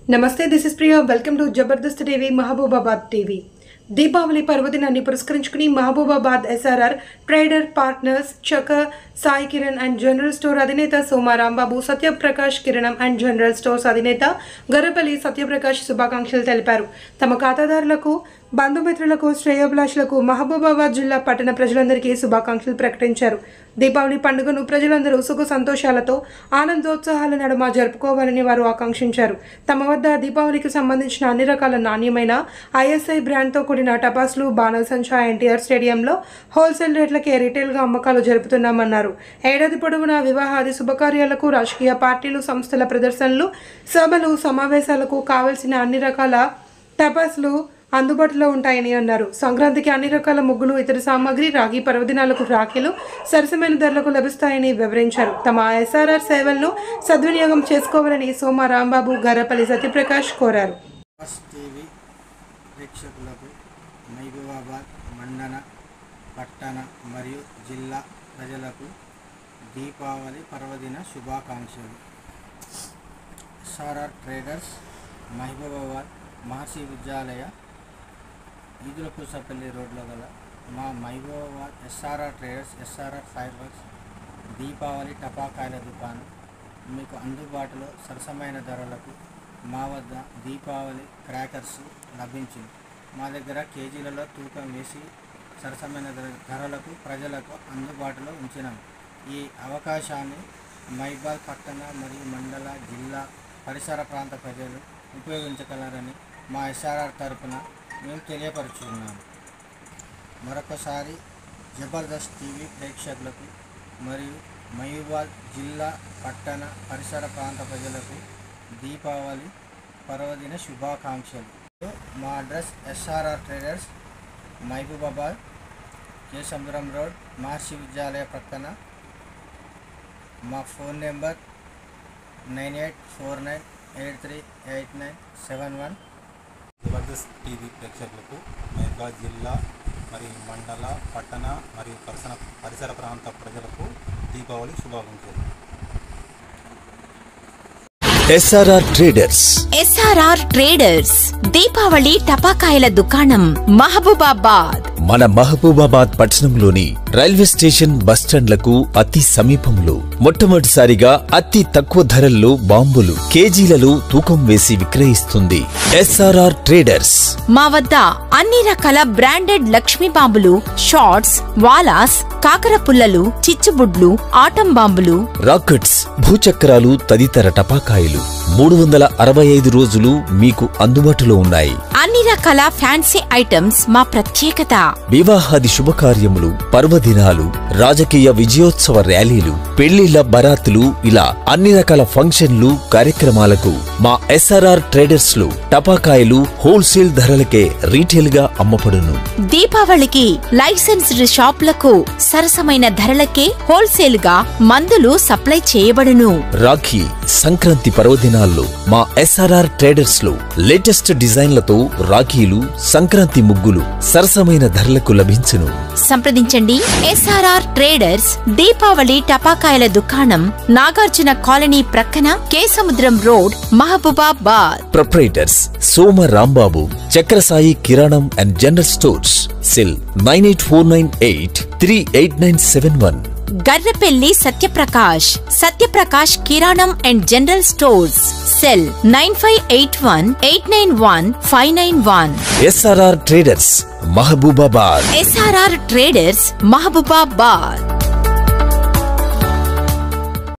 నమస్తే this is Priya welcome to Jabardasth TV Mahabubabad TV Deepavali పర్వదినాన్ని పురస్కరించుకుని Mahabubabad SRR trader partners Chaka Sai Kiran and general store అధినేత సోమా రాంబాబు సత్యప్రకాష్ కిరణం అండ్ జనరల్ స్టోర్స్ అధినేత గరపల్లి సత్యప్రకాష్ శుభాకాంక్షలు తెలిపారు తమ ఖాతాదారులకు బంధుమిత్రులకు శ్రేయోభిలాషులకు మహబూబాబాద్ జిల్లా పట్టణ ప్రజలందరికీ శుభాకాంక్షలు ప్రకటించారు దీపావళి పండుగను ప్రజలందరూ సుఖ సంతోషాలతో ఆనందోత్సాహాల నడుమ జరుపుకోవాలని వారు ఆకాంక్షించారు తమ వద్ద దీపావళికి సంబంధించిన అన్ని రకాల నాణ్యమైన ఐఎస్ఐ బ్రాండ్తో కూడిన టపాసులు బాణసంచా ఎన్టీఆర్ స్టేడియంలో హోల్సేల్ రేట్లకే రిటైల్గా అమ్మకాలు జరుపుతున్నామన్నారు ఏడాది పొడవునా వివాహాది శుభకార్యాలకు రాజకీయ పార్టీలు సంస్థల ప్రదర్శనలు సభలు సమావేశాలకు కావలసిన అన్ని రకాల టపాసులు అందుబాటులో ఉంటాయని అన్నారు సంక్రాంతికి అన్ని రకాల ముగ్గులు ఇతర సామాగ్రి రాగి పర్వదినాలకు రాఖీలు సరసమైన ధరలకు లభిస్తాయని వివరించారు తమ ఎస్ఆర్ఆర్ సేవలను సద్వినియోగం చేసుకోవాలని సోమ రాంబాబు గరపల్లి సత్యప్రకాష్ కోరారు ఫస్ట్ టీవీ ప్రేక్షకులకు మహబూబాబాద్ మండన పట్టణ మరియు జిల్లా ప్రజలకు దీపావళి పర్వదిన శుభాకాంక్షలు ఎస్ఆర్ఆర్ ట్రేడర్స్ మహబూబాబాద్ మహర్షి విద్యాలయ ఈదుల పూసపల్లి రోడ్లో గల మా Mahabubabad SRR traders SRR fireworks Deepavali టపాకాయల దుకాణం మీకు అందుబాటులో సరసమైన ధరలకు మా వద్ద దీపావళి క్రాకర్స్ లభించింది మా దగ్గర కేజీలలో తూకం వేసి సరసమైన ధర- ధరలకు ప్రజలకు అందుబాటులో ఉంచినాం ఈ అవకాశాన్ని మైబాల్ పట్టణ మరియు మండల జిల్లా పరిసర ప్రాంత ప్రజలు ఉపయోగించగలరని మా ఎస్ఆర్ఆర్ తరపున మేము తెలియపరుచుకున్నాము మరొకసారి జబర్దస్త్ టీవీ ప్రేక్షకులకు మరియు మయూబాద్ జిల్లా పట్టణ పరిసర ప్రాంత ప్రజలకు దీపావళి పర్వదిన శుభాకాంక్షలు మా address SRR traders Mahabubabad Kesamudram road Maharshi Vidyalaya ప్రక్కన మా phone number nine eight four nine eight three eight nine seven one Jabardasth TV ప్రేక్షకులకు మహబాద్ జిల్లా మరియు మండల పట్టణ మరియు పరిసర పరిసర ప్రాంత ప్రజలకు దీపావళి శుభాకాంక్షలు SRR traders SRR traders Deepavali టపాకాయల దుకాణం మహబూబాబాద్ మన మహబూబాబాద్ పట్టణంలోని రైల్వే స్టేషన్ బస్టాండ్లకు అతి సమీపంలో మొట్టమొదటిసారిగా అతి తక్కువ ధరల్లో బాంబులు కేజీలలో తూకం వేసి విక్రయిస్తుంది ఎస్ఆర్ఆర్ ట్రేడర్స్ మా వద్ద అన్ని రకాల బ్రాండెడ్ లక్ష్మీ బాంబులు షార్ట్స్ వాలాస్ కాకర పుల్లలు చిచ్చుబుడ్లు ఆటం బాంబులు రాకెట్స్ భూచక్రాలు తదితర టపాకాయలు మూడు వందల అరవై ఐదు రోజులు మీకు అందుబాటులో ఉన్నాయి అన్ని రకాల ఫ్యాన్సీ ఐటమ్స్ మా ప్రత్యేకత వివాహాది శుభకార్యములు పర్వదినాలు రాజకీయ విజయోత్సవ ర్యాలీలు పెళ్లిళ్ల బరాతులు ఇలా అన్ని రకాల ఫంక్షన్లు కార్యక్రమాలకు మా ఎస్ఆర్ఆర్ ట్రేడర్స్ లో టపాకాయలు హోల్సేల్ ధరలకే రీటైల్ గా అమ్మపడును దీపావళికి లైసెన్స్డ్ షాపులకు సరసమైన ధరలకే హోల్సేల్ గా మందులు సప్లై చేయబడును రాఖీ సంక్రాంతి పర్వదినాల్లో మా ఎస్ఆర్ఆర్ ట్రేడర్స్ లో లేటెస్ట్ డిజైన్లతో రాఖీలు సంక్రాంతి ముగ్గులు సరసమైన ధరలకు లభించును సంప్రదించండి ఎస్ఆర్ఆర్ ట్రేడర్స్ దీపావళి టపాకాయల దుకాణం నాగార్జున కాలనీ ప్రక్కన కేసముద్రం రోడ్ మహబూబాబాద్ ప్రొప్రైటర్స్ సోమ రాంబాబు చక్రసాయి కిరాణం and general stores cell nine eight four nine eight three eight nine seven one Garrapelli Satyaprakash Satyaprakash కిరాణం and general stores cell nine five eight one eight nine one five nine one SRR traders Mahabubabad SRR traders Mahabubabad